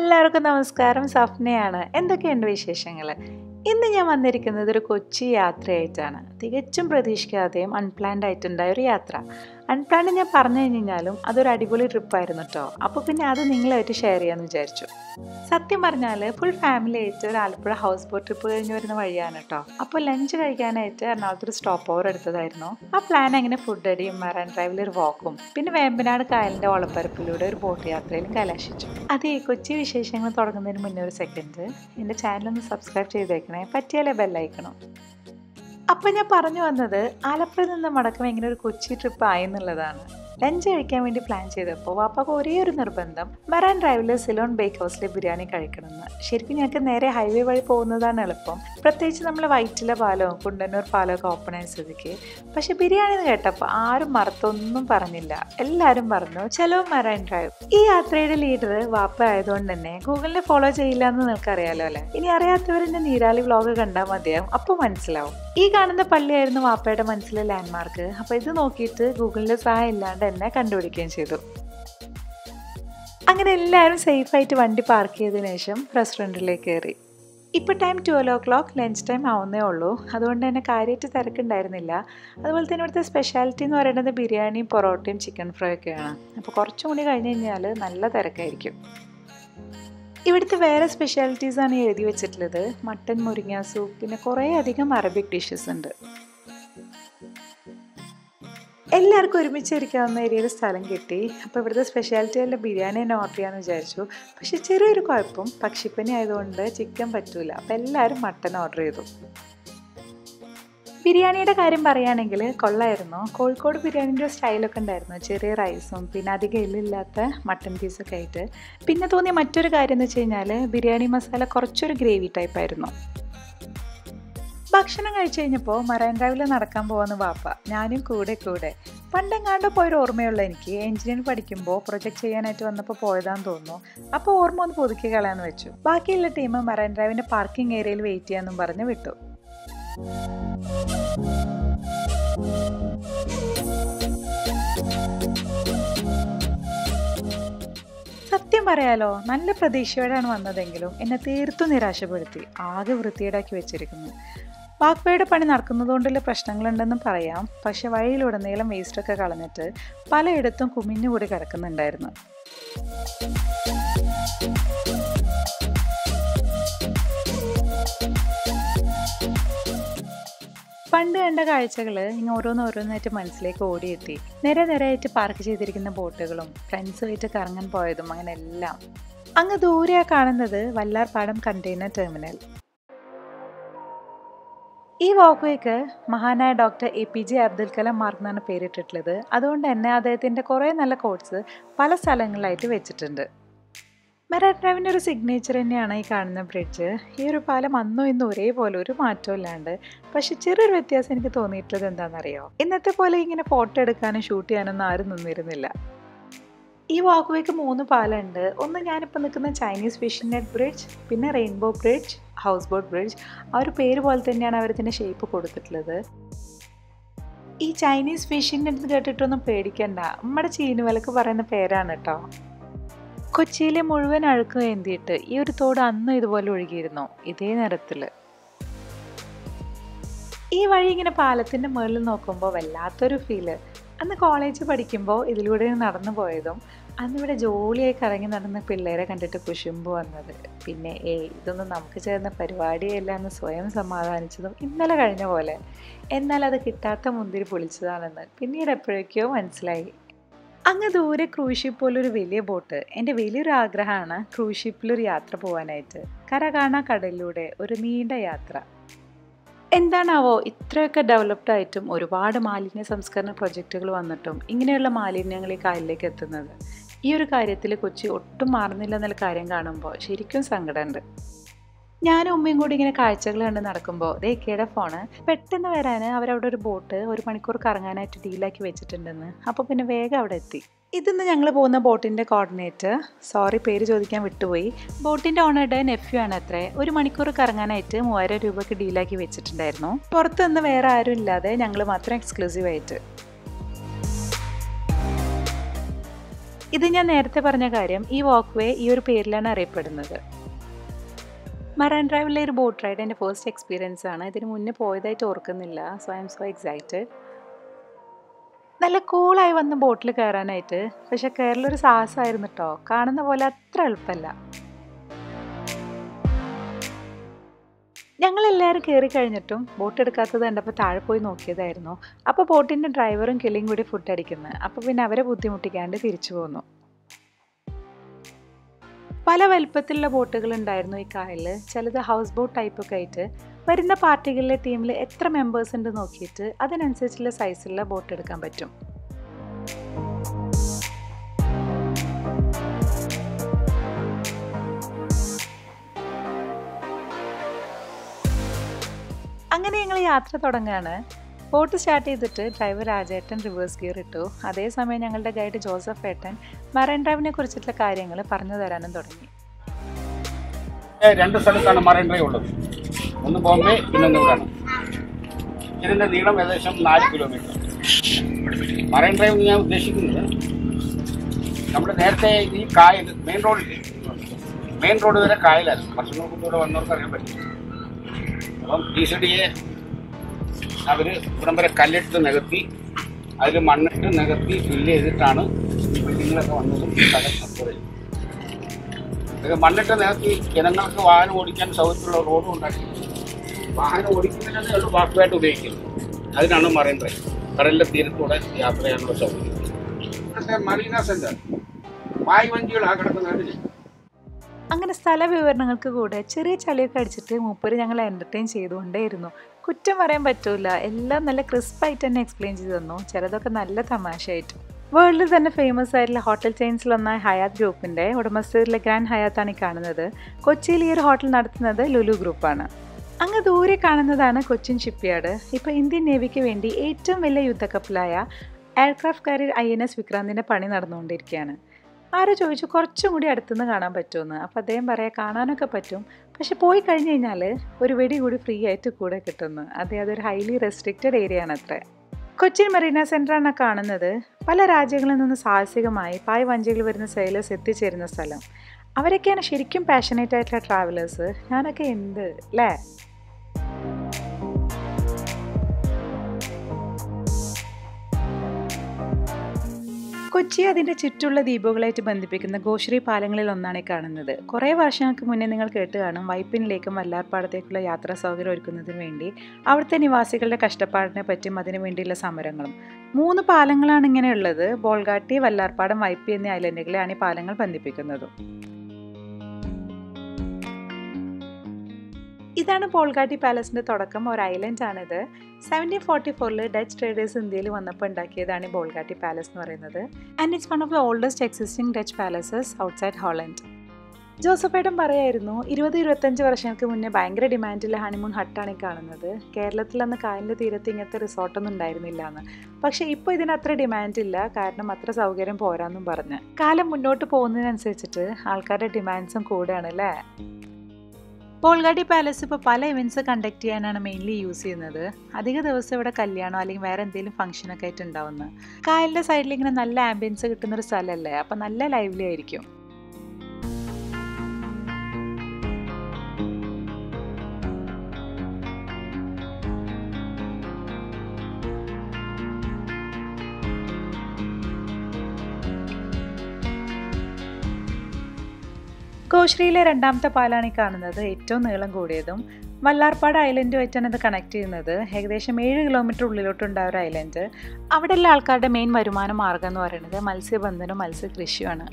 എല്ലാവർക്കും നമസ്കാരം സഫ്നയാണ് എന്തൊക്കെയുണ്ട് വിശേഷങ്ങൾ ഇന്ന് ഞാൻ വന്നിരിക്കുന്നത് ഒരു കൊച്ചി യാത്രയായിട്ടാണ് തികച്ചും പ്രതീക്ഷിക്കാതെയും അൺപ്ലാൻഡ് ആയിട്ടുണ്ടായ ഒരു യാത്ര അൺപ്ലാൻഡ് ഞാൻ പറഞ്ഞു കഴിഞ്ഞാലും അതൊരു അടിപൊളി ട്രിപ്പായിരുന്നു കേട്ടോ അപ്പോൾ പിന്നെ അത് നിങ്ങളായിട്ട് ഷെയർ ചെയ്യാമെന്ന് വിചാരിച്ചു സത്യം പറഞ്ഞാൽ ഫുൾ ഫാമിലി ആയിട്ട് ഒരു ആലപ്പുഴ ഹൗസ് ബോട്ട് ട്രിപ്പ് കഴിഞ്ഞ് വരുന്ന വഴിയാണ് കേട്ടോ അപ്പോൾ ലഞ്ച് കഴിക്കാനായിട്ട് എറണാകുളത്ത് ഒരു സ്റ്റോപ്പ് ഓവർ എടുത്തതായിരുന്നു ആ പ്ലാൻ അങ്ങനെ ഫുഡ് അടിയും മറൈൻ ഡ്രൈവിൽ ഒരു വാക്കും പിന്നെ വേമ്പനാട് കായലിൻ്റെ ഓളപ്പരപ്പിലൂടെ ഒരു ബോട്ട് യാത്രയിലും കലാശിച്ചു അതെ കൊച്ചി വിശേഷങ്ങൾ തുടങ്ങുന്നതിന് മുന്നേ ഒരു സെക്കൻഡ് എൻ്റെ ചാനലൊന്ന് സബ്സ്ക്രൈബ് ചെയ്തേക്കണേ പറ്റിയാലേ ബെല്ലൈക്കണം അപ്പം ഞാൻ പറഞ്ഞു വന്നത് ആലപ്പുഴ നിന്ന് മടക്കം ഇങ്ങനെ ഒരു കൊച്ചി ട്രിപ്പ് ആയി എന്നുള്ളതാണ് ലഞ്ച് കഴിക്കാൻ വേണ്ടി പ്ലാൻ ചെയ്തപ്പോൾ വാപ്പാക്ക് ഒരേ ഒരു നിർബന്ധം മറാൻ ഡ്രൈവിലെ സിലോൺ ബേക്ക് ഹൗസിലെ ബിരിയാണി കഴിക്കണമെന്ന് ശരിക്കും ഞങ്ങൾക്ക് നേരെ ഹൈവേ വഴി പോകുന്നതാണ് എളുപ്പം പ്രത്യേകിച്ച് നമ്മൾ വൈറ്റില പാലവും കുണ്ടന്നൂർ പാലമൊക്കെ ഓപ്പൺ ആയ സ്ഥിതിക്ക് പക്ഷെ ബിരിയാണി എന്ന് കേട്ടപ്പോൾ ആരും മറുത്തൊന്നും പറഞ്ഞില്ല എല്ലാവരും പറഞ്ഞു ചെലവ് മറൈൻ ഡ്രൈവ് ഈ യാത്രയുടെ ലീഡർ വാപ്പ ആയതുകൊണ്ട് തന്നെ ഗൂഗിളിനെ ഫോളോ ചെയ്യില്ല എന്ന് നിങ്ങൾക്കറിയാലോ അല്ലേ ഇനി അറിയാത്തവരെന്റെ നീരാളി വ്ലോഗ് കണ്ടാൽ മതിയാവും അപ്പോൾ മനസ്സിലാവും ഈ കാണുന്ന പള്ളിയായിരുന്നു വാപ്പയുടെ മനസ്സിലെ ലാൻഡ്മാർക്ക് അപ്പോൾ ഇത് നോക്കിയിട്ട് ഗൂഗിളിന്റെ സഹായം ഇല്ലാണ്ട് എന്നെ കണ്ടുപിടിക്കുകയും ചെയ്തു അങ്ങനെ എല്ലാവരും സേഫായിട്ട് വണ്ടി പാർക്ക് ചെയ്തതിനു ശേഷം റെസ്റ്റോറൻറ്റിലേക്ക് കയറി ഇപ്പോൾ time twelve o'clock lunch time ആവുന്നേ ഉള്ളൂ അതുകൊണ്ട് തന്നെ കാര്യമായിട്ട് തിരക്കുണ്ടായിരുന്നില്ല അതുപോലെ തന്നെ ഇവിടുത്തെ സ്പെഷ്യാലിറ്റി എന്ന് പറയുന്നത് ബിരിയാണിയും പൊറോട്ടയും ചിക്കൻ ഫ്രൈ ഒക്കെയാണ് അപ്പോൾ കുറച്ചും കൂടി കഴിഞ്ഞ് കഴിഞ്ഞാൽ നല്ല തിരക്കായിരിക്കും ഇവിടുത്തെ വേറെ സ്പെഷ്യാലിറ്റീസ് ആണ് എഴുതി വെച്ചിട്ടുള്ളത് മട്ടൻ മുരിങ്ങ സൂപ്പ് പിന്നെ കുറേ അധികം അറബിക് ഡിഷസ് ഉണ്ട് എല്ലാവർക്കും ഒരുമിച്ച് ഇരിക്കാവുന്ന ഏരിയയിൽ സ്ഥലം കിട്ടി അപ്പോൾ ഇവിടുത്തെ സ്പെഷ്യാലിറ്റി ആയിട്ടുള്ള ബിരിയാണി തന്നെ ഓർഡർ ചെയ്യാമെന്ന് വിചാരിച്ചു പക്ഷേ ചെറിയൊരു കുഴപ്പം പക്ഷിപ്പനി ആയതുകൊണ്ട് ചിക്കൻ പറ്റൂല അപ്പോൾ എല്ലാവരും മട്ടൻ ഓർഡർ ചെയ്തു ബിരിയാണിയുടെ കാര്യം പറയുകയാണെങ്കിൽ കൊള്ളായിരുന്നു കോഴിക്കോട് ബിരിയാണിൻ്റെ സ്റ്റൈലൊക്കെ ഉണ്ടായിരുന്നു ചെറിയ റൈസും പിന്നെ അധികം എല്ലില്ലാത്ത മട്ടൻ പീസൊക്കെ ആയിട്ട് പിന്നെ തോന്നിയ മറ്റൊരു കാര്യം എന്ന് വെച്ച് കഴിഞ്ഞാൽ ബിരിയാണി മസാല കുറച്ചൊരു ഗ്രേവി ടൈപ്പ് ആയിരുന്നു ഭക്ഷണം കഴിച്ചു കഴിഞ്ഞപ്പോൾ മറൈൻ ഡ്രൈവിൽ നടക്കാൻ പോകുന്ന വാപ്പ ഞാനും കൂടെ കൂടെ പണ്ടെങ്ങാണ്ട് പോയൊരു ഓർമ്മയുള്ള എനിക്ക് എഞ്ചിനീയറിംഗ് പഠിക്കുമ്പോൾ പ്രൊജക്ട് ചെയ്യാനായിട്ട് വന്നപ്പോൾ പോയതാന്ന് തോന്നുന്നു അപ്പോൾ ഓർമ്മ ഒന്ന് പുതുക്കി കളയാന്ന് വെച്ചു ബാക്കിയുള്ള ടീം മറൈൻ ഡ്രൈവിൻ്റെ പാർക്കിംഗ് ഏരിയയിൽ വെയിറ്റ് ചെയ്യാമെന്നും പറഞ്ഞ് വിട്ടു സത്യം പറയാലോ നല്ല പ്രതീക്ഷയോടെയാണ് വന്നതെങ്കിലും എന്നെ തീർത്തും നിരാശപ്പെടുത്തി ആകെ വൃത്തിയേടാക്കി വെച്ചിരിക്കുന്നു വാക്വയുടെ പണി നടക്കുന്നതുകൊണ്ടുള്ള പ്രശ്നങ്ങളുണ്ടെന്നും പറയാം പക്ഷെ വഴിയിലുടനീളം വേസ്റ്റൊക്കെ കളഞ്ഞിട്ട് പലയിടത്തും കുമിഞ്ഞുകൂടി കിടക്കുന്നുണ്ടായിരുന്നു പണ്ട് കണ്ട കാഴ്ചകൾ ഇങ്ങനെ ഓരോന്ന് ഓരോന്നായിട്ട് മനസ്സിലേക്ക് ഓടിയെത്തി നിര നിരയായിട്ട് പാർക്ക് ചെയ്തിരിക്കുന്ന ബോട്ടുകളും ഫ്രണ്ട്സുമായിട്ട് കറങ്ങാൻ പോയതും അങ്ങനെ എല്ലാം അങ്ങ് ദൂരെയാ കാണുന്നത് വല്ലാർപാടം കണ്ടെയ്നർ ടെർമിനൽ ഈ വാക്വേക്ക് മഹാനായ doctor A P J Abdul Kalam Marg എന്നാണ് പേരിട്ടിട്ടുള്ളത് അതുകൊണ്ട് തന്നെ അദ്ദേഹത്തിൻ്റെ കുറേ നല്ല കോഴ്സ് പല സ്ഥലങ്ങളിലായിട്ട് വെച്ചിട്ടുണ്ട് മെറാ ഡ്രൈവിൻ്റെ ഒരു സിഗ്നേച്ചർ തന്നെയാണ് ഈ കാണുന്ന ബ്രിഡ്ജ് ഈ ഒരു പാലം അന്നും ഇന്നും ഒരേപോലെ ഒരു മാറ്റവും ഇല്ലാണ്ട് പക്ഷെ ചെറിയൊരു വ്യത്യാസം എനിക്ക് തോന്നിയിട്ടുള്ളത് എന്താണെന്നറിയോ ഇന്നത്തെ പോലെ ഇങ്ങനെ ഫോട്ടോ എടുക്കാനും ഷൂട്ട് ചെയ്യാനൊന്നും ആരും നിന്നിരുന്നില്ല ഈ വാക്ക്വേക്ക് മൂന്ന് പാലമുണ്ട് ഒന്ന് ഞാനിപ്പോൾ നിൽക്കുന്ന ചൈനീസ് ഫിഷിംഗ് നെറ്റ് ബ്രിഡ്ജ് പിന്നെ rainbow bridge house boat bridge ആ ഒരു പേര് പോലെ തന്നെയാണ് അവരിതിൻ്റെ ഷേപ്പ് കൊടുത്തിട്ടുള്ളത് ഈ ചൈനീസ് ഫിഷിംഗ് നെറ്റ് കേട്ടിട്ടൊന്നും പേടിക്കണ്ട നമ്മുടെ ചീനുവലക്ക് പറയുന്ന പേരാണ് കേട്ടോ കൊച്ചിയിലെ മുഴുവൻ അഴുക്ക് ഏന്തിയിട്ട് ഈ ഒരു തോട് അന്നും ഇതുപോലെ ഒഴുകിയിരുന്നു ഇതേ നിറത്തിൽ ഈ വഴി ഇങ്ങനെ പാലത്തിൻ്റെ മുകളിൽ നോക്കുമ്പോൾ വല്ലാത്തൊരു ഫീല് അന്ന് കോളേജ് പഠിക്കുമ്പോൾ ഇതിലൂടെ നടന്നു പോയതും അന്നിവിടെ ജോലിയായി കറങ്ങി നടന്ന പിള്ളേരെ കണ്ടിട്ട് കുശുമ്പ് വന്നത് പിന്നെ ഏയ് ഇതൊന്നും നമുക്ക് ചേർന്ന പരിപാടിയല്ല എന്ന് സ്വയം സമാധാനിച്ചതും ഇന്നലെ കഴിഞ്ഞ പോലെ എന്നാൽ അത് കിട്ടാത്ത മുന്തിരി പൊളിച്ചതാണെന്ന് പിന്നീട് എപ്പോഴേക്കോ മനസ്സിലായി അങ്ങ് ദൂരെ ക്രൂസ് ഷിപ്പ് പോലൊരു വലിയ ബോട്ട് എൻ്റെ വലിയൊരു ആഗ്രഹമാണ് ക്രൂസ് ഷിപ്പിലൊരു യാത്ര പോകാനായിട്ട് കര കാണാ കടലിലൂടെ ഒരു നീണ്ട യാത്ര എന്താണാവോ ഇത്രയൊക്കെ ഡെവലപ്ഡ് ആയിട്ടും ഒരുപാട് മാലിന്യ സംസ്കരണ പ്രൊജക്റ്റുകൾ വന്നിട്ടും ഇങ്ങനെയുള്ള മാലിന്യങ്ങൾ ഈ കായലിലേക്ക് എത്തുന്നത് ഈ ഒരു കാര്യത്തിൽ കൊച്ചി ഒട്ടും മാറുന്നില്ല എന്നുള്ള കാര്യം കാണുമ്പോൾ ശരിക്കും സങ്കടമുണ്ട് ഞാനും ഉമ്മയും കൂടി ഇങ്ങനെ കാഴ്ചകൾ കണ്ട് നടക്കുമ്പോൾ രേഖയുടെ ഫോണ് പെട്ടെന്ന് വരാൻ അവരവിടെ ഒരു ബോട്ട് ഒരു മണിക്കൂർ കറങ്ങാനായിട്ട് ഡീലാക്കി വെച്ചിട്ടുണ്ടെന്ന് അപ്പോൾ പിന്നെ വേഗം അവിടെ എത്തി ഇതിന്ന് ഞങ്ങൾ പോകുന്ന ബോട്ടിൻ്റെ കോർഡിനേറ്റ് സോറി പേര് ചോദിക്കാൻ വിട്ടുപോയി ബോട്ടിൻ്റെ ഓണറുടെ നെഫ്യൂ ആണ് അത്രേ ഒരു മണിക്കൂർ കറങ്ങാനായിട്ട് മൂവായിരം രൂപയ്ക്ക് ഡീലാക്കി വെച്ചിട്ടുണ്ടായിരുന്നു പുറത്തുനിന്ന് വേറെ ആരും ഇല്ലാതെ ഞങ്ങൾ മാത്രം എക്സ്ക്ലൂസീവ് ആയിട്ട് ഇത് ഞാൻ നേരത്തെ പറഞ്ഞ കാര്യം ഈ വാക്ക് വേ ഈ ഒരു പേരിലാണ് അറിയപ്പെടുന്നത് മറൈൻ ഡ്രൈവിലെ ഒരു ബോട്ട് റൈഡ് എൻ്റെ ഫസ്റ്റ് എക്സ്പീരിയൻസ് ആണ് ഇതിന് മുന്നേ പോയതായിട്ട് ഓർക്കുന്നില്ല so I'm so excited നല്ല കൂളായി വന്ന് ബോട്ടിൽ കയറാനായിട്ട് പക്ഷെ കയറലൊരു സാഹസമായിരുന്നു കേട്ടോ കാണുന്ന പോലെ അത്ര എളുപ്പമല്ല ഞങ്ങളെല്ലാവരും കയറി കഴിഞ്ഞിട്ടും ബോട്ട് എടുക്കാത്തത് കണ്ടപ്പോൾ താഴെ പോയി നോക്കിയതായിരുന്നു അപ്പോൾ ബോട്ടിൻ്റെ ഡ്രൈവറും കിളിയും കൂടി ഫുഡ് അടിക്കുന്നത് അപ്പോൾ പിന്നെ അവരെ ബുദ്ധിമുട്ടിക്കാണ്ട് തിരിച്ചു പോന്നു പല വലുപ്പത്തിലുള്ള ബോട്ടുകൾ ഉണ്ടായിരുന്നു ഈ കായലിൽ ചിലത് ഹൗസ് ബോട്ട് ടൈപ്പൊക്കെ ആയിട്ട് വരുന്ന പാർട്ടികളിലെ ടീമിൽ എത്ര മെമ്പേഴ്സ് ഉണ്ട് നോക്കിയിട്ട് അതിനനുസരിച്ചുള്ള സൈസിലുള്ള ബോട്ട് എടുക്കാൻ പറ്റും അങ്ങനെ ഞങ്ങൾ യാത്ര തുടങ്ങുകയാണ് ബോട്ട് സ്റ്റാർട്ട് ചെയ്തിട്ട് ഡ്രൈവർ രാജേട്ടൻ റിവേഴ്സ് ഗിയർ ഇട്ടു അതേസമയം ഞങ്ങളുടെ ഗൈഡ് ജോസഫ് ഏട്ടൻ മറൈൻ ഡ്രൈവിനെ കുറിച്ചിട്ടുള്ള കാര്യങ്ങൾ പറഞ്ഞു തരാനും തുടങ്ങി രണ്ട് സ്ഥലത്താണ് മറൈൻ ഡ്രൈവ് ഉള്ളത് ഒന്ന് ബോംബെ പിന്നൊന്ന് ഇവിടെയാണ് ഇതിന്റെ നീളം ഏകദേശം നാല് കിലോമീറ്റർ മറൈൻ ഡ്രൈവ് എന്ന് ഞാൻ ഉദ്ദേശിക്കുന്നത് നമ്മുടെ നേരത്തെ ഈ കായൽ മെയിൻ റോഡിൽ മെയിൻ റോഡ് വരെ കായലായിരുന്നു വർഷങ്ങൾക്ക് മുമ്പ് ഇവിടെ വന്നവർക്ക് അറിയാൻ പറ്റും അപ്പം ഡി സി ഡിയെ അവർ ഇവിടം വരെ കല്ലെടുത്ത് നികത്തി അതിൽ മണ്ണിട്ട് നികത്തി ഫില്ല് ചെയ്തിട്ടാണ് ഈ ബിൽഡിങ്ങിലൊക്കെ വന്നതും ഈ സ്ഥലം അപ്ലോഡ് ചെയ്തത് ഇത് മണ്ണിട്ട് നികത്തി ജനങ്ങൾക്ക് വാഹനം ഓടിക്കാൻ സൗകര്യമുള്ള റോഡും ഉണ്ടാക്കി വാഹനം ഓടിക്കുന്നതിനെ ഒരു വാക്കുമായിട്ട് ഉപയോഗിക്കുന്നു അതിനാണ് മറൈൻ ഡ്രൈവ് കടലിന്റെ തീരത്തൂടെ യാത്ര ചെയ്യാനുള്ള സൗകര്യം ഇവിടുത്തെ മറീന സെന്റർ വായു വഞ്ചികളാ കിടക്കുന്നതിൽ അങ്ങനെ സ്ഥല വിവരണങ്ങൾക്ക് കൂടെ ചെറിയ ചളിയൊക്കെ അടിച്ചിട്ട് മൂപ്പര് ഞങ്ങൾ എൻ്റർടൈൻ ചെയ്തുകൊണ്ടേയിരുന്നു കുറ്റം പറയാൻ പറ്റൂല എല്ലാം നല്ല ക്രിസ്പായിട്ട് തന്നെ എക്സ്പ്ലെയിൻ ചെയ്തു തന്നു ചിലതൊക്കെ നല്ല തമാശയായിട്ട് വേൾഡിൽ തന്നെ ഫേമസ് ആയിട്ടുള്ള ഹോട്ടൽ ചെയിൻസിലൊന്നായ ഹയാത്ത് ഗ്രൂപ്പിൻ്റെ ഉടമസ്ഥയിലെ ഗ്രാൻഡ് ഹയാത്താണ് ഈ കാണുന്നത് കൊച്ചിയിൽ ഈ ഒരു ഹോട്ടൽ നടത്തുന്നത് ലുലു ഗ്രൂപ്പാണ് അങ്ങ് ദൂരെ കാണുന്നതാണ് കൊച്ചിൻ ഷിപ്പ്യാർഡ് ഇപ്പോൾ ഇന്ത്യൻ നേവിക്ക് വേണ്ടി ഏറ്റവും വലിയ യുദ്ധക്കപ്പലായ aircraft carrier I N S വിക്രാന്തിൻ്റെ പണി നടന്നുകൊണ്ടിരിക്കുകയാണ് ആരോ ചോദിച്ചു കുറച്ചും കൂടി അടുത്തുനിന്ന് കാണാൻ പറ്റുമെന്ന് അപ്പോൾ അദ്ദേഹം പറയാം കാണാനൊക്കെ പറ്റും പക്ഷെ പോയി കഴിഞ്ഞ് കഴിഞ്ഞാൽ ഒരു വെടി കൂടി ഫ്രീ ആയിട്ട് കൂടെ കിട്ടുന്നു അതെ അതൊരു ഹൈലി റെസ്ട്രിക്റ്റഡ് ഏരിയ ആണ് അത്ര കൊച്ചിൻ മറീന സെൻ്ററാണ് കാണുന്നത് പല രാജ്യങ്ങളിൽ നിന്ന് സാഹസികമായി പായ് വഞ്ചികൾ വരുന്ന സെയിലേഴ്സ് എത്തിച്ചേരുന്ന സ്ഥലം അവരൊക്കെയാണ് ശരിക്കും പാഷനേറ്റ് ആയിട്ടുള്ള ട്രാവലേഴ്സ് ഞാനൊക്കെ എന്ത് അല്ലേ കൊച്ചി അതിൻ്റെ ചുറ്റുള്ള ദ്വീപുകളായിട്ട് ബന്ധിപ്പിക്കുന്ന ഗോശ്രീ പാലങ്ങളിൽ ഒന്നാണ് ഈ കാണുന്നത് കുറേ വർഷങ്ങൾക്ക് മുന്നേ നിങ്ങൾ കേട്ട് കാണും വൈപ്പിനിലേക്കും വല്ലാർപ്പാടത്തേക്കുള്ള യാത്രാ സൗകര്യം ഒരുക്കുന്നതിന് വേണ്ടി അവിടുത്തെ നിവാസികളുടെ കഷ്ടപ്പാടിനെ പറ്റിയും അതിനു വേണ്ടിയുള്ള സമരങ്ങളും മൂന്ന് പാലങ്ങളാണ് ഇങ്ങനെ ഉള്ളത് ബോൾഗാട്ടി വല്ലാർപ്പാടം വൈപ്പി എന്നീ ഐലൻഡുകളെയാണ് ഈ പാലങ്ങൾ ബന്ധിപ്പിക്കുന്നതും ഇതാണ് പോൾഗാട്ടി പാലസിന്റെ തുടക്കം ഒരു ഐലൻഡ് ആണിത് സെവൻറ്റീൻ ഫോർട്ടി ഫോറിൽ ഡച്ച് ട്രേഡേഴ്സ് ഇന്ത്യയിൽ വന്നപ്പോൾ ഉണ്ടാക്കിയതാണ് ഈ ബോൾഗാട്ടി പാലസ് എന്ന് പറയുന്നത് and it's one of the oldest existing Dutch palaces outside Holland ജോസഫേട്ടൻ പറയായിരുന്നു ഇരുപത് ഇരുപത്തഞ്ച് വർഷങ്ങൾക്ക് മുന്നേ ഭയങ്കര ഡിമാൻഡിലെ ഹണിമൂൺ ഹട്ടാണ് ഈ കാണുന്നത് കേരളത്തിൽ അന്ന് കായലിൻ്റെ തീരത്ത് ഇങ്ങനത്തെ റിസോർട്ടൊന്നും ഉണ്ടായിരുന്നില്ല എന്ന് പക്ഷേ ഇപ്പോൾ ഇതിന് അത്ര ഡിമാൻഡ് ഇല്ല കാരണം അത്ര സൗകര്യം പോരാന്നും പറഞ്ഞ് കാലം മുന്നോട്ട് പോകുന്നതിനനുസരിച്ചിട്ട് ആൾക്കാരുടെ ഡിമാൻഡ്സും കൂടുകയാണ് അല്ലേ പോൾഗാടി പാലസ് ഇപ്പോൾ പല ഇവൻറ്റ്സ് കണ്ടക്ട് ചെയ്യാനാണ് മെയിൻലി യൂസ് ചെയ്യുന്നത് അധിക ദിവസം ഇവിടെ കല്യാണോ അല്ലെങ്കിൽ വേറെ എന്തെങ്കിലും ഫംഗ്ഷനൊക്കെ ആയിട്ട് ഉണ്ടാവുന്നത് കായലിൻ്റെ സൈഡിൽ ഇങ്ങനെ നല്ല ആംബിയൻസ് കിട്ടുന്ന ഒരു സ്ഥലമല്ലേ അപ്പം നല്ല ലൈവ്ലി ആയിരിക്കും കോശ്രീയിലെ രണ്ടാമത്തെ പാലാണ് ഈ കാണുന്നത് ഏറ്റവും നീളം കൂടിയതും വല്ലാർപ്പാട് ഐലൻഡുമായിട്ടാണ് ഇത് കണക്ട് ചെയ്യുന്നത് ഏകദേശം ഏഴ് കിലോമീറ്റർ ഉള്ളിലോട്ടുണ്ടായ ഒരു ഐലൻഡ് അവിടെയുള്ള ആൾക്കാരുടെ മെയിൻ വരുമാന മാർഗം എന്ന് പറയുന്നത് മത്സ്യബന്ധനവും മത്സ്യകൃഷിയുമാണ്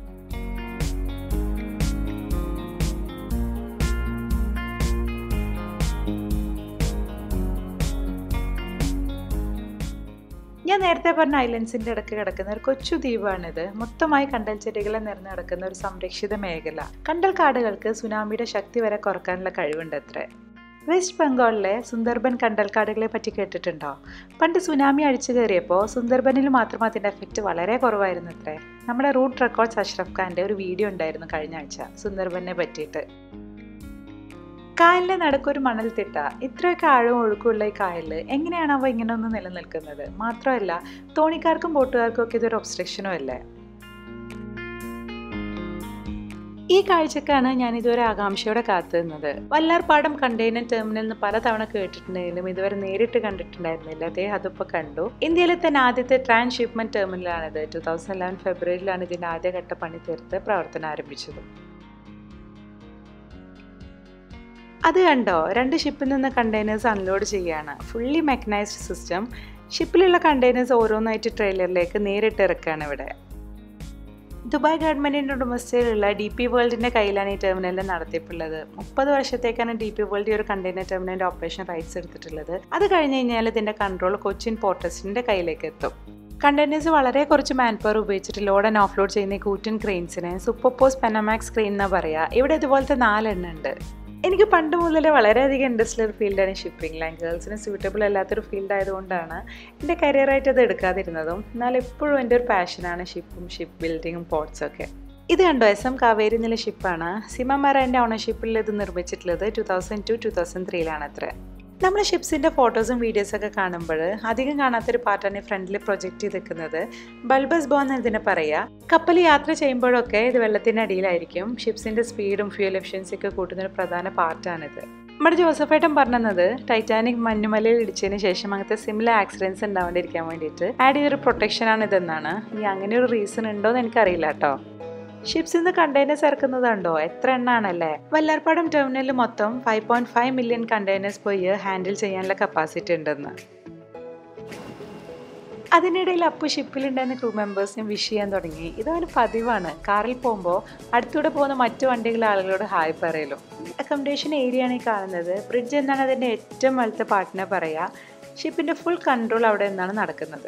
ഞാൻ നേരത്തെ പറഞ്ഞ ഐലൻഡ്സിന്റെ ഇടയ്ക്ക് കിടക്കുന്ന ഒരു കൊച്ചു ദ്വീപാണിത് മൊത്തമായി കണ്ടൽ ചെടികളെ നിറഞ്ഞു കിടക്കുന്ന ഒരു സംരക്ഷിത മേഖല കണ്ടൽ കാടുകൾക്ക് സുനാമിയുടെ ശക്തി വരെ കുറക്കാനുള്ള കഴിവുണ്ട് അത്രേ വെസ്റ്റ് ബംഗാളിലെ സുന്ദർബൻ കണ്ടൽക്കാടുകളെ പറ്റി കേട്ടിട്ടുണ്ടോ പണ്ട് സുനാമി അടിച്ചു കയറിയപ്പോൾ സുന്ദർബനിൽ മാത്രം അതിൻ്റെ എഫക്റ്റ് വളരെ കുറവായിരുന്നു അത്രേ നമ്മുടെ റൂട്ട് റെക്കോർഡ്സ് അഷ്റഫ് ഖാൻ്റെ ഒരു വീഡിയോ ഉണ്ടായിരുന്നു കഴിഞ്ഞ ആഴ്ച സുന്ദർബനെ പറ്റിയിട്ട് കായലിന്റെ നടുക്കൊരു മണൽത്തിട്ട ഇത്രയൊക്കെ ആഴവും ഒഴുക്കുള്ള ഈ കായലിൽ എങ്ങനെയാണാവോ ഇങ്ങനെ ഒന്ന് നിലനിൽക്കുന്നത് മാത്രമല്ല തോണിക്കാർക്കും ബോട്ടുകാർക്കും ഒക്കെ ഇതൊരു ഒബ്സ്ട്രക്ഷനും അല്ലേ ഈ കാഴ്ചക്കാണ് ഞാൻ ഇതുവരെ ആകാംക്ഷയോടെ കാത്തുനിന്നത് വല്ലാർപാടം കണ്ടെയ്നർ ടെർമിനൽ എന്ന് പലതവണ കേട്ടിട്ടുണ്ടെങ്കിലും ഇതുവരെ നേരിട്ട് കണ്ടിട്ടുണ്ടായിരുന്നില്ല അദ്ദേഹം അതിപ്പോൾ കണ്ടു ഇന്ത്യയിലെ തന്നെ ആദ്യത്തെ ട്രാൻസ്ഷിപ്മെന്റ് ടെർമിനലാണിത് ടു തൗസൻഡ് ലെവൻ ഫെബ്രുവരിയിലാണ് ഇതിന്റെ ആദ്യഘട്ട പണി തീർത്ത് പ്രവർത്തനം ആരംഭിച്ചത് അത് കണ്ടോ രണ്ട് ഷിപ്പിൽ നിന്ന് കണ്ടെയ്നേഴ്സ് അൺലോഡ് ചെയ്യാണ് ഫുള്ളി മെക്കനൈസ്ഡ് സിസ്റ്റം ഷിപ്പിലുള്ള കണ്ടെയ്നേഴ്സ് ഓരോന്നായിട്ട് ട്രെയിലറിലേക്ക് നേരിട്ട് ഇറക്കുകയാണ് ഇവിടെ ദുബായ് ഗവൺമെന്റിന്റെ ഉടമസ്ഥയിലുള്ള ഡി പി വേൾഡിന്റെ കയ്യിലാണ് ഈ ടെർമിനലിന്റെ നടത്തിപ്പുള്ളത് മുപ്പത് വർഷത്തേക്കാണ് ഡി പി വേൾഡ് ഈ ഒരു കണ്ടെയ്നർ ടെർമിനലിന്റെ ഓപ്പറേഷൻ റൈറ്റ്സ് എടുത്തിട്ടുള്ളത് അത് കഴിഞ്ഞ് കഴിഞ്ഞാൽ ഇതിന്റെ കൺട്രോൾ കൊച്ചിൻ പോർട്ടസിന്റെ കയ്യിലേക്ക് എത്തും കണ്ടെയ്നേഴ്സ് വളരെ കുറച്ച് മാൻ പവർ ഉപയോഗിച്ചിട്ട് ലോഡ് ആൻഡ് ഓഫ് ലോഡ് ചെയ്യുന്ന ഈ കൂറ്റൻ ക്രെയിൻസിനെ സൂപ്പർപോസ് പെനമാക്സ് ക്രെയിൻ എന്ന് പറയാ ഇവിടെ ഇതുപോലത്തെ നാലെണ്ണം ഉണ്ട് എനിക്ക് പണ്ട് മുതലേ വളരെയധികം ഇൻട്രസ്റ്റ് ഒരു ഫീൽഡാണ് ഷിപ്പിംഗ് ലൈൻ ഗേൾസിന് സ്യൂട്ടബിൾ അല്ലാത്തൊരു ഫീൽഡ് ആയതുകൊണ്ടാണ് എൻ്റെ കരിയറായിട്ട് അത് എടുക്കാതിരുന്നതും എന്നാൽ എപ്പോഴും എൻ്റെ ഒരു പാഷനാണ് ഷിപ്പും ഷിപ്പ് ബിൽഡിങ്ങും പോർട്സും ഒക്കെ ഇത് കണ്ടോ എസ് എം കാവേരി എന്നുള്ള ഷിപ്പാണ് സിമമറൻ്റെ ഓണർഷിപ്പിൽ ഇത് നിർമ്മിച്ചിട്ടുള്ളത് two thousand two two thousand ത്രീയിലാണ് അത്ര നമ്മൾ ഷിപ്സിൻ്റെ ഫോട്ടോസും വീഡിയോസൊക്കെ കാണുമ്പോൾ അധികം കാണാത്തൊരു പാർട്ടാണ് ഈ ഫ്രണ്ടിൽ പ്രൊജക്റ്റ് ചെയ്ത് നിൽക്കുന്നത് ബൾബസ് ബോ എന്ന് ഇതിനെ പറയുക കപ്പൽ യാത്ര ചെയ്യുമ്പോഴൊക്കെ ഇത് വെള്ളത്തിൻ്റെ അടിയിലായിരിക്കും ഷിപ്സിൻ്റെ സ്പീഡും ഫ്യൂൽ എഫിഷ്യൻസി ഒക്കെ കൂട്ടുന്ന ഒരു പ്രധാന പാർട്ടാണിത് നമ്മുടെ ജോസഫേട്ടൻ പറഞ്ഞത് ടൈറ്റാനിക് മഞ്ഞുമലയിൽ ഇടിച്ചതിന് ശേഷം അങ്ങനത്തെ സിമിലർ ആക്സിഡൻസ് ഉണ്ടാവാണ്ടിരിക്കാൻ വേണ്ടിയിട്ട് ആഡ് ചെയ്തൊരു പ്രൊട്ടക്ഷനാണ് ഇതെന്നാണ് ഇനി അങ്ങനെ ഒരു റീസൺ ഉണ്ടോ എന്ന് എനിക്കറിയില്ല കേട്ടോ ഷിപ്സിൽ നിന്ന് കണ്ടെയ്നേഴ്സ് ഇറക്കുന്നതുണ്ടോ എത്ര എണ്ണാണല്ലേ വല്ലാർപ്പാടം ടെർമിനലിൽ മൊത്തം five point five million containers per year handle ചെയ്യാനുള്ള കപ്പാസിറ്റി ഉണ്ടെന്ന് അതിനിടയിൽ അപ്പു ഷിപ്പിലുണ്ടായിരുന്ന ക്രൂ മെമ്പേഴ്സിനെ വിഷ് ചെയ്യാൻ തുടങ്ങി ഇതവന് പതിവാണ് കാറിൽ പോകുമ്പോൾ അടുത്തൂടെ പോകുന്ന മറ്റു വണ്ടികളിലെ ആളുകളോട് ഹായ് പറയലും അക്കോമഡേഷൻ ഏരിയ ആണ് ഈ കാണുന്നത് ബ്രിഡ്ജ് എന്നാണ് അതിൻ്റെ ഏറ്റവും വലുത്തെ പാർട്ടിനെ പറയുക ഷിപ്പിൻ്റെ ഫുൾ കൺട്രോൾ അവിടെ നിന്നാണ് നടക്കുന്നത്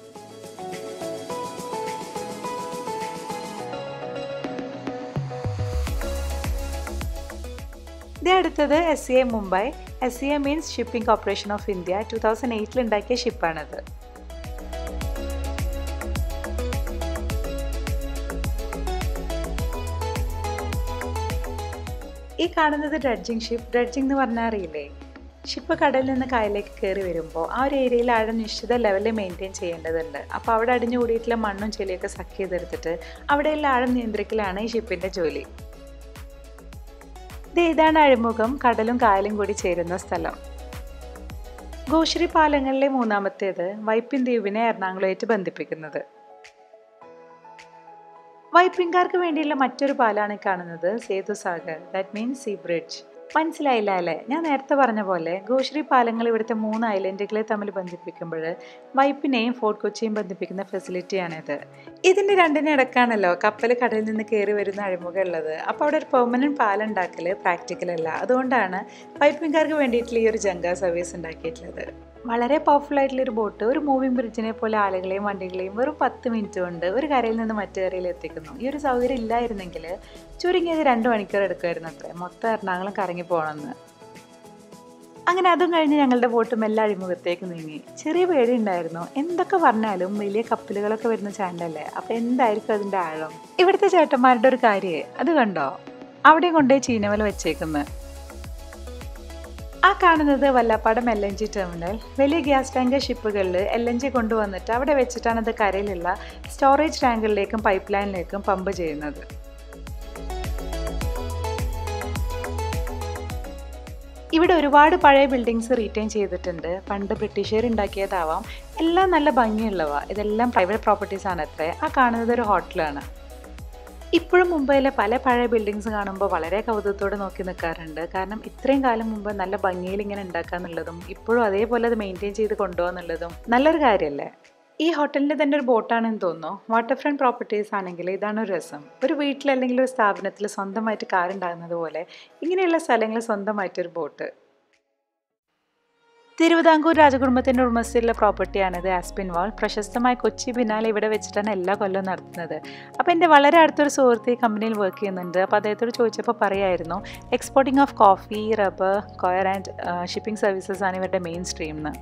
ഇത് അടുത്തത് S C A Mumbai S C A means shipping corporation of India two thousand എയ്റ്റിൽ ഉണ്ടാക്കിയ ഷിപ്പാണിത് ഈ കാണുന്നത് ഡ്രഡ്ജിങ് ഷിപ്പ് ഡ്രഡ്ജിങ് എന്ന് പറഞ്ഞാൽ അറിയില്ലേ ഷിപ്പ് കടലിൽ നിന്ന് കായലിലേക്ക് കയറി വരുമ്പോൾ ആ ഒരു ഏരിയയിൽ ആഴം നിശ്ചിത ലെവലിൽ മെയിൻറ്റെയിൻ ചെയ്യേണ്ടതുണ്ട് അപ്പോൾ അവിടെ അടിഞ്ഞു കൂടിയിട്ടുള്ള മണ്ണും ചെളിയൊക്കെ സക്ക് ചെയ്തെടുത്തിട്ട് അവിടെയുള്ള ആഴം നിയന്ത്രിക്കലാണ് ഈ ഷിപ്പിൻ്റെ ജോലി ഇത് ഇതാണ് അഴിമുഖം കടലും കായലും കൂടി ചേരുന്ന സ്ഥലം ഗോശ്രീ പാലങ്ങളിലെ മൂന്നാമത്തേത് വൈപ്പിൻ ദ്വീപിനെ എറണാകുളമായിട്ട് ബന്ധിപ്പിക്കുന്നത് വൈപ്പിൻകാർക്ക് വേണ്ടിയുള്ള മറ്റൊരു പാലാണ് ഈ കാണുന്നത് Sethu Sagar that means sea bridge മനസ്സിലായില്ല അല്ലേ ഞാൻ നേരത്തെ പറഞ്ഞ പോലെ ഗോശ്രീ പാലങ്ങൾ ഇവിടുത്തെ മൂന്ന് ഐലൻഡുകളെ തമ്മിൽ ബന്ധിപ്പിക്കുമ്പോൾ വൈപ്പിനെയും ഫോർട്ട് കൊച്ചിയും ബന്ധിപ്പിക്കുന്ന ഫെസിലിറ്റിയാണിത് ഇതിൻ്റെ രണ്ടിനിടക്കാണല്ലോ കപ്പൽ കടലിൽ നിന്ന് കയറി വരുന്ന അഴിമുഖം ഉള്ളത് അപ്പോൾ അവിടെ ഒരു പെർമനൻറ്റ് പാലം ഉണ്ടാക്കൽ പ്രാക്ടിക്കൽ അല്ല അതുകൊണ്ടാണ് വൈപ്പിൻകാർക്ക് വേണ്ടിയിട്ടുള്ള ഈ ഒരു ജങ്ക സർവീസ് ഉണ്ടാക്കിയിട്ടുള്ളത് വളരെ പവർഫുൾ ആയിട്ടുള്ള ഒരു ബോട്ട് ഒരു മൂവിംഗ് ബ്രിഡ്ജിനെ പോലെ ആളുകളെയും വണ്ടികളെയും വെറും പത്ത് മിനിറ്റ് കൊണ്ട് ഒരു കരയിൽ നിന്ന് മറ്റു കരയിൽ എത്തിക്കുന്നു ഈ ഒരു സൗകര്യം ഇല്ലായിരുന്നെങ്കിൽ ചുരുങ്ങിയത് രണ്ട് മണിക്കൂർ എടുക്കുമായിരുന്നു അത്രേ മൊത്തം എറണാകുളം കറങ്ങി പോകണമെന്ന് അങ്ങനെ അതും കഴിഞ്ഞ് ഞങ്ങളുടെ ബോട്ട് മെല്ലെ അഴിമുഖത്തേക്ക് നീങ്ങി ചെറിയ പേടി ഉണ്ടായിരുന്നു എന്തൊക്കെ പറഞ്ഞാലും വലിയ കപ്പലുകളൊക്കെ വരുന്ന ചാനലല്ലേ അപ്പോൾ എന്തായിരിക്കും അതിൻ്റെ ആഴം ഇവിടുത്തെ ചേട്ടന്മാരുടെ ഒരു കാര്യമേ അത് കണ്ടോ അവിടെ കൊണ്ടുപോയി ചീനവല വെച്ചേക്കുന്നത് ആ കാണുന്നത് Vallarpadam L N G terminal വലിയ ഗ്യാസ് ടാങ്കർ ഷിപ്പുകളിൽ എൽ എൻ ജി കൊണ്ടുവന്നിട്ട് അവിടെ വെച്ചിട്ടാണ് അത് കരയിലുള്ള സ്റ്റോറേജ് ടാങ്കറിലേക്കും പൈപ്പ് ലൈനിലേക്കും പമ്പ് ചെയ്യുന്നത് ഇവിടെ ഒരുപാട് പഴയ ബിൽഡിങ്സ് റീറ്റെയിൻ ചെയ്തിട്ടുണ്ട് പണ്ട് ബ്രിട്ടീഷുകാർ ഉണ്ടാക്കിയതാവാം എല്ലാം നല്ല ഭംഗിയുള്ളവ ഇതെല്ലാം പ്രൈവറ്റ് പ്രോപ്പർട്ടീസ് ആണ് അത്രേ ആ കാണുന്നത് ഒരു ഹോട്ടലാണ് ഇപ്പോഴും മുംബൈയിലെ പല പഴയ ബിൽഡിങ്സ് കാണുമ്പോൾ വളരെ കൗതുകത്തോടെ നോക്കി നിൽക്കാറുണ്ട് കാരണം ഇത്രയും കാലം മുമ്പ് നല്ല ഭംഗിയിൽ ഇങ്ങനെ ഉണ്ടാക്കുക എന്നുള്ളതും ഇപ്പോഴും അതേപോലെ അത് മെയിൻറ്റെയിൻ ചെയ്ത് കൊണ്ടുപോകുന്നുള്ളതും നല്ലൊരു കാര്യമല്ലേ ഈ ഹോട്ടലിൻ്റെ തന്നെ ഒരു ബോട്ടാണെന്ന് തോന്നുന്നു വാട്ടർ ഫ്രണ്ട് പ്രോപ്പർട്ടീസ് ആണെങ്കിൽ ഇതാണ് ഒരു രസം ഒരു വീട്ടിൽ അല്ലെങ്കിൽ ഒരു സ്ഥാപനത്തിൽ സ്വന്തമായിട്ട് കാർ ഉണ്ടാകുന്നത് പോലെ ഇങ്ങനെയുള്ള സ്ഥലങ്ങളിൽ സ്വന്തമായിട്ടൊരു ബോട്ട് തിരുവിതാംകൂർ രാജകുടുംബത്തിൻ്റെ ഉടമസ്ഥയിലുള്ള പ്രോപ്പർട്ടിയാണിത് ആസ്പിൻ വാൾ പ്രശസ്തമായ കൊച്ചി ബിനാലെ ഇവിടെ വെച്ചിട്ടാണ് എല്ലാ കൊല്ലവും നടത്തുന്നത് അപ്പോൾ എൻ്റെ വളരെ അടുത്തൊരു സുഹൃത്ത് ഈ കമ്പനിയിൽ വർക്ക് ചെയ്യുന്നുണ്ട് അപ്പോൾ അദ്ദേഹത്തോട് ചോദിച്ചപ്പോൾ പറയായിരുന്നു exporting of coffee rubber coir and shipping services ആണ് ഇവരുടെ മെയിൻ സ്ട്രീം എന്ന്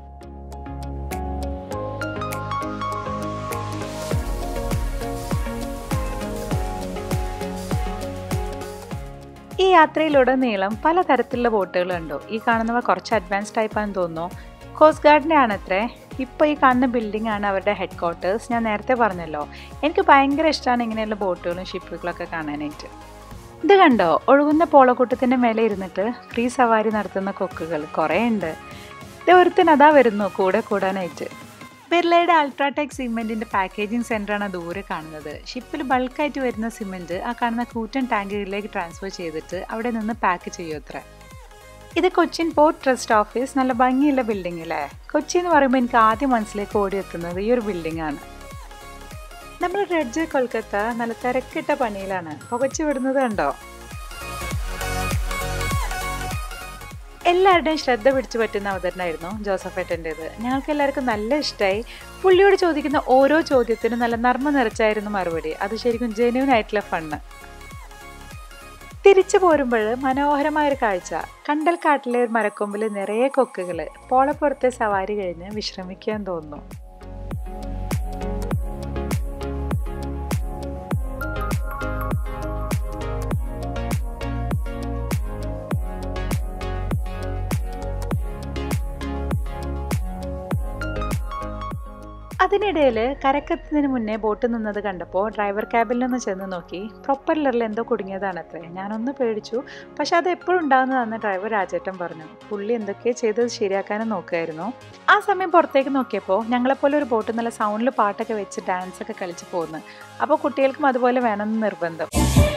ഈ യാത്രയിലുടനീളം പലതരത്തിലുള്ള ബോട്ടുകളുണ്ടോ ഈ കാണുന്നവ കുറച്ച് അഡ്വാൻസ് ടൈപ്പാണെന്ന് തോന്നുന്നു കോസ്റ്റ് ഗാർഡിൻ്റെ ആണത്രേ ഇപ്പോൾ ഈ കാണുന്ന ബിൽഡിംഗ് ആണ് അവരുടെ ഹെഡ് ക്വാർട്ടേഴ്സ് ഞാൻ നേരത്തെ പറഞ്ഞല്ലോ എനിക്ക് ഭയങ്കര ഇഷ്ടമാണ് ഇങ്ങനെയുള്ള ബോട്ടുകളും ഷിപ്പുകളൊക്കെ കാണാനായിട്ട് ഇത് കണ്ടോ ഒഴുകുന്ന പോളക്കൂട്ടത്തിൻ്റെ മേലെ ഇരുന്നിട്ട് ഫ്രീ സവാരി നടത്തുന്ന കൊക്കുകൾ കുറേ ഉണ്ട് ഇത് ഒരുത്തൻ അതാ വരുന്നു കൂടെ കൂടാനായിട്ട് ബിർളയുടെ അൾട്രാടെക് സിമെൻറ്റിൻ്റെ പാക്കേജിംഗ് സെൻ്ററാണ് ദൂരെ കാണുന്നത് ഷിപ്പിൽ ബൾക്കായിട്ട് വരുന്ന സിമെൻറ്റ് ആ കാണുന്ന കൂറ്റൻ ടാങ്കുകളിലേക്ക് ട്രാൻസ്ഫർ ചെയ്തിട്ട് അവിടെ നിന്ന് പാക്ക് ചെയ്യുമത്രേ ഇത് കൊച്ചിൻ പോർട്ട് ട്രസ്റ്റ് ഓഫീസ് നല്ല ഭംഗിയുള്ള ബിൽഡിംഗ് അല്ലേ കൊച്ചി എന്ന് പറയുമ്പോൾ എനിക്ക് ആദ്യം മനസ്സിലേക്ക് ഓടിയെത്തുന്നത് ഈ ഒരു ബിൽഡിംഗ് ആണ് നമ്മൾ റെഡ്ജ് കൊൽക്കത്ത നല്ല തിരക്കിട്ട പണിയിലാണ് പുകച്ചു വിടുന്നത് കണ്ടോ എല്ലാവരുടെയും ശ്രദ്ധ പിടിച്ചു പറ്റുന്ന അവതരണമായിരുന്നു ജോസഫ് ഏട്ടൻ്റേത് ഞങ്ങൾക്ക് എല്ലാവർക്കും നല്ല ഇഷ്ടമായി പുള്ളിയോട് ചോദിക്കുന്ന ഓരോ ചോദ്യത്തിനും നല്ല നർമ്മ നിറച്ചായിരുന്നു മറുപടി അത് ശരിക്കും ജെന്യൂൻ ആയിട്ടുള്ള ഫണ്ണ് തിരിച്ചു പോരുമ്പോൾ മനോഹരമായ ഒരു കാഴ്ച കണ്ടൽക്കാട്ടിലെ ഒരു മരക്കൊമ്പിൽ നിറയെ കൊക്കുകൾ പോളപ്പുറത്തെ സവാരി കഴിഞ്ഞ് വിശ്രമിക്കാൻ തോന്നുന്നു അതിനിടയിൽ കരക്കെത്തുന്നതിന് മുന്നേ ബോട്ട് നിന്നത് കണ്ടപ്പോൾ ഡ്രൈവർ ക്യാബിൽ നിന്ന് ചെന്ന് നോക്കി പ്രൊപ്പല്ലറിൽ എന്തോ കുടുങ്ങിയതാണത്രേ ഞാനൊന്ന് പേടിച്ചു പക്ഷെ അത് എപ്പോഴും ഉണ്ടാകുന്നതാണെന്ന് ഡ്രൈവർ രാജേട്ടൻ പറഞ്ഞു പുള്ളി എന്തൊക്കെ ചെയ്തത് ശരിയാക്കാനും നോക്കുമായിരുന്നു ആ സമയം പുറത്തേക്ക് നോക്കിയപ്പോൾ ഞങ്ങളെപ്പോലെ ഒരു ബോട്ട് നല്ല സൗണ്ടിൽ പാട്ടൊക്കെ വെച്ച് ഡാൻസ് ഒക്കെ കളിച്ച് പോകുന്നു അപ്പോൾ കുട്ടികൾക്കും അതുപോലെ വേണമെന്ന് നിർബന്ധം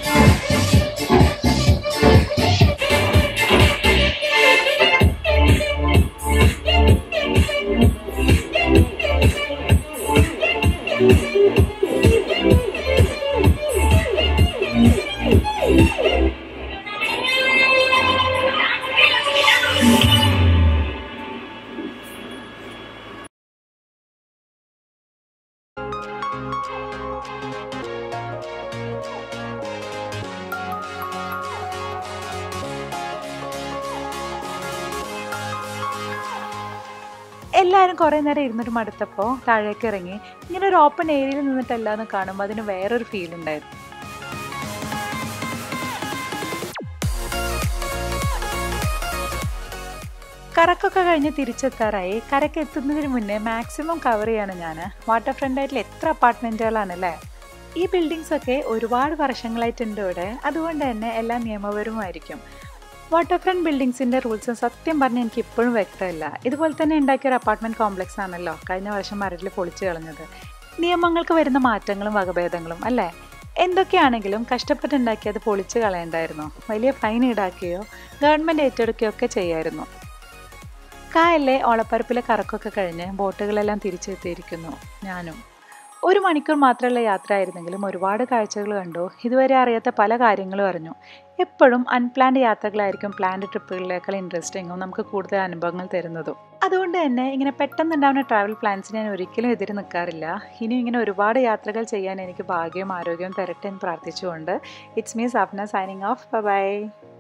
എല്ലാവരും കുറേ നേരം ഇരുന്നിട്ട് മടുത്തപ്പോൾ താഴേക്ക് ഇറങ്ങി ഇങ്ങനെ ഒരു ഓപ്പൺ ഏരിയയിൽ നിന്നിട്ടല്ലാന്ന് കാണുമ്പോൾ അതിന് വേറൊരു ഫീൽ ഉണ്ടായിരുന്നു കറക്കൊക്കെ കഴിഞ്ഞ് തിരിച്ചെത്താറായി കരക്ക് എത്തുന്നതിന് മുന്നേ മാക്സിമം കവർ ചെയ്യാണ് ഞാൻ വാട്ടർ ഫ്രണ്ട് ആയിട്ടുള്ള എത്ര അപ്പാർട്ട്മെൻറ്റുകളാണല്ലേ ഈ ബിൽഡിങ്സ് ഒക്കെ ഒരുപാട് വർഷങ്ങളായിട്ടുണ്ട് ഇവിടെ അതുകൊണ്ട് തന്നെ എല്ലാം നിയമപരമായിരിക്കും വാട്ടർ ഫ്രണ്ട് ബിൽഡിങ്സിൻ്റെ റൂൾസും സത്യം പറഞ്ഞാൽ എനിക്ക് ഇപ്പോഴും വ്യക്തമല്ല ഇതുപോലെ തന്നെ ഉണ്ടാക്കിയ ഒരു അപ്പാർട്ട്മെൻറ്റ് കോംപ്ലക്സ് ആണല്ലോ കഴിഞ്ഞ വർഷം മരടിൽ പൊളിച്ചു കളഞ്ഞത് നിയമങ്ങൾക്ക് വരുന്ന മാറ്റങ്ങളും വകഭേദങ്ങളും അല്ലേ എന്തൊക്കെയാണെങ്കിലും കഷ്ടപ്പെട്ടുണ്ടാക്കി അത് പൊളിച്ചു കളയണ്ടായിരുന്നു വലിയ ഫൈൻ ഈടാക്കുകയോ ഗവൺമെൻറ് ഏറ്റെടുക്കുകയോ ഒക്കെ ചെയ്യായിരുന്നു കായലിലെ ഓളപ്പരപ്പിലെ കറക്കൊക്കെ കഴിഞ്ഞ് ബോട്ടുകളെല്ലാം തിരിച്ചെത്തിയിരിക്കുന്നു ഞാനും ഒരു മണിക്കൂർ മാത്രമുള്ള യാത്ര ആയിരുന്നെങ്കിലും ഒരുപാട് കാഴ്ചകൾ കണ്ടു ഇതുവരെ അറിയാത്ത പല കാര്യങ്ങളും അറിഞ്ഞു എപ്പോഴും അൺപ്ലാൻഡ് യാത്രകളായിരിക്കും പ്ലാൻഡ് ട്രിപ്പുകളിലേക്കാൾ ഇൻട്രസ്റ്റിങ്ങും നമുക്ക് കൂടുതൽ അനുഭവങ്ങൾ തരുന്നതും അതുകൊണ്ട് തന്നെ ഇങ്ങനെ പെട്ടെന്നുണ്ടാവുന്ന ട്രാവൽ പ്ലാൻസിന് ഞാൻ ഒരിക്കലും എതിര് നിൽക്കാറില്ല ഇനിയും ഇങ്ങനെ ഒരുപാട് യാത്രകൾ ചെയ്യാൻ എനിക്ക് ഭാഗ്യവും ആരോഗ്യവും തരട്ടെ എന്ന് പ്രാർത്ഥിച്ചുകൊണ്ട് it's me Safna signing off by